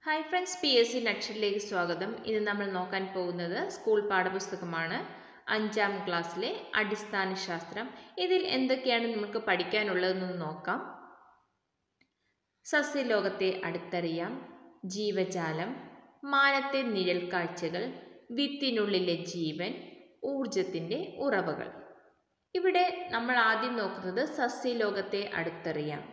hi friends P S C നക്ഷറിലേക്ക് സ്വാഗതം ഇന്ന് നമ്മൾ നോക്കാൻ പോകുന്നത് സ്കൂൾ പാഠപുസ്തകമാണ് അഞ്ചാം ക്ലാസ്സിലെ അടിസ്ഥാന ശാസ്ത്രം ഇതിൽ എന്തൊക്കെയാണ് നമുക്ക് പഠിക്കാനുള്ളതെന്ന് നോക്കാം സസ്യലോകത്തെ അടുത്തറിയാം ജീവജാലം മാനത്തെ നിഴൽ കാഴ്ചകൾ വിത്തിനുള്ളിലെ ജീവൻ ഊർജത്തിൻ്റെ ഉറവകൾ ഇവിടെ നമ്മൾ ആദ്യം നോക്കുന്നത് സസ്യലോകത്തെ അടുത്തറിയാം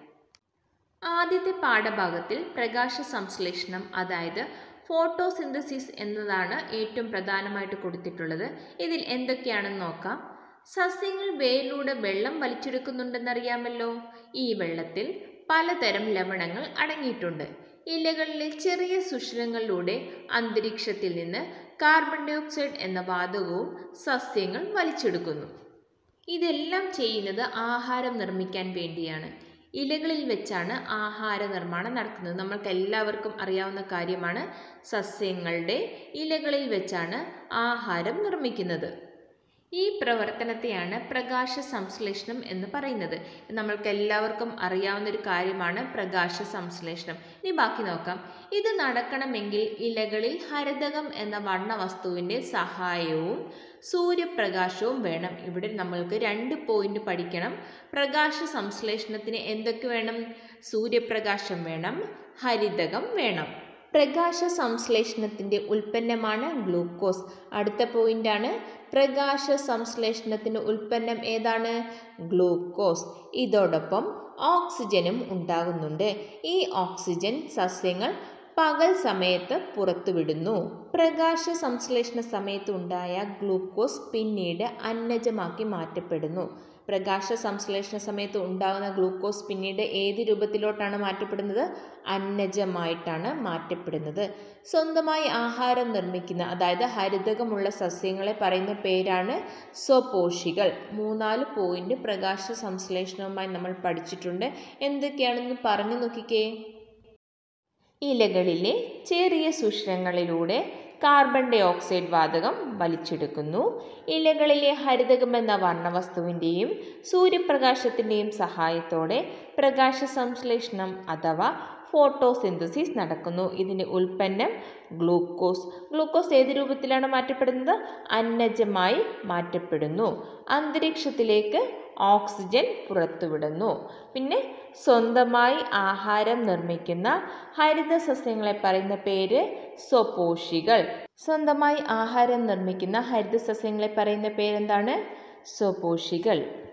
ആദ്യത്തെ പാഠഭാഗത്തിൽ പ്രകാശ സംശ്ലേഷണം അതായത് ഫോട്ടോസിന്തസിസ് എന്നതാണ് ഏറ്റവും പ്രധാനമായിട്ട് കൊടുത്തിട്ടുള്ളത് ഇതിൽ എന്തൊക്കെയാണെന്ന് നോക്കാം സസ്യങ്ങൾ വേരിലൂടെ വെള്ളം വലിച്ചെടുക്കുന്നുണ്ടെന്നറിയാമല്ലോ ഈ വെള്ളത്തിൽ പലതരം ലവണങ്ങൾ അടങ്ങിയിട്ടുണ്ട് ഇലകളിലെ ചെറിയ സുഷിരങ്ങളിലൂടെ അന്തരീക്ഷത്തിൽ നിന്ന് കാർബൺ ഡൈ ഓക്സൈഡ് എന്ന വാതകവും സസ്യങ്ങൾ വലിച്ചെടുക്കുന്നു ഇതെല്ലാം ചെയ്യുന്നത് ആഹാരം നിർമ്മിക്കാൻ വേണ്ടിയാണ് ഇലകളിൽ വെച്ചാണ് ആഹാര നിർമ്മാണം നടക്കുന്നത് നമ്മൾക്ക് എല്ലാവർക്കും അറിയാവുന്ന കാര്യമാണ് സസ്യങ്ങളുടെ ഇലകളിൽ വെച്ചാണ് ആഹാരം നിർമ്മിക്കുന്നത് ഈ പ്രവർത്തനത്തെയാണ് പ്രകാശ സംശ്ലേഷണം എന്ന് പറയുന്നത് നമ്മൾക്ക് എല്ലാവർക്കും അറിയാവുന്ന ഒരു കാര്യമാണ് പ്രകാശ സംശ്ലേഷണം ഇനി ബാക്കി നോക്കാം ഇത് നടക്കണമെങ്കിൽ ഇലകളിൽ ഹരിതകം എന്ന വർണ്ണവസ്തുവിൻ്റെ സഹായവും സൂര്യപ്രകാശവും വേണം ഇവിടെ നമ്മൾക്ക് രണ്ട് പോയിന്റ് പഠിക്കണം പ്രകാശ സംശ്ലേഷണത്തിന് എന്തൊക്കെ വേണം സൂര്യപ്രകാശം വേണം ഹരിതകം വേണം പ്രകാശ സംശ്ലേഷണത്തിൻ്റെ ഉൽപ്പന്നമാണ് ഗ്ലൂക്കോസ് അടുത്ത പോയിന്റാണ് പ്രകാശ സംശ്ലേഷണത്തിൻ്റെ ഉൽപ്പന്നം ഏതാണ് ഗ്ലൂക്കോസ് ഇതോടൊപ്പം ഓക്സിജനും ഉണ്ടാകുന്നുണ്ട് ഈ ഓക്സിജൻ സസ്യങ്ങൾ പകൽ സമയത്ത് പുറത്തുവിടുന്നു പ്രകാശ സംശ്ലേഷണ സമയത്ത് ഉണ്ടായ ഗ്ലൂക്കോസ് പിന്നീട് അന്നജമാക്കി മാറ്റപ്പെടുന്നു പ്രകാശ സംശ്ലേഷണ സമയത്ത് ഉണ്ടാകുന്ന ഗ്ലൂക്കോസ് പിന്നീട് ഏത് രൂപത്തിലോട്ടാണ് മാറ്റപ്പെടുന്നത് അന്നജമായിട്ടാണ് മാറ്റപ്പെടുന്നത് സ്വന്തമായി ആഹാരം നിർമ്മിക്കുന്ന അതായത് ഹരിതകമുള്ള സസ്യങ്ങളെ പറയുന്ന പേരാണ് സ്വപോഷികൾ മൂന്നാല് പോയിന്റ് പ്രകാശ സംശ്ലേഷണവുമായി നമ്മൾ പഠിച്ചിട്ടുണ്ട് എന്തൊക്കെയാണെന്ന് പറഞ്ഞു നോക്കിക്കേ ഇലകളിലെ ചെറിയ സുഷിരങ്ങളിലൂടെ കാർബൺ ഡൈ ഓക്സൈഡ് വാതകം വലിച്ചെടുക്കുന്നു ഇലകളിലെ ഹരിതകം എന്ന വർണ്ണവസ്തുവിൻ്റെയും സൂര്യപ്രകാശത്തിൻ്റെയും സഹായത്തോടെ പ്രകാശ സംശ്ലേഷണം അഥവാ ഫോട്ടോസിന്തസിസ് നടക്കുന്നു ഇതിൻ്റെ ഉൽപ്പന്നം ഗ്ലൂക്കോസ് ഗ്ലൂക്കോസ് ഏത് രൂപത്തിലാണ് മാറ്റപ്പെടുന്നത് അന്നജമായി മാറ്റപ്പെടുന്നു അന്തരീക്ഷത്തിലേക്ക് ഓക്സിജൻ പുറത്തുവിടുന്നു പിന്നെ സ്വന്തമായി ആഹാരം നിർമ്മിക്കുന്ന ഹരിത സസ്യങ്ങളെ പറയുന്ന പേര് സ്വപോഷികൾ സ്വന്തമായി ആഹാരം നിർമ്മിക്കുന്ന ഹരിത സസ്യങ്ങളെ പറയുന്ന പേരെന്താണ് സ്വപോഷികൾ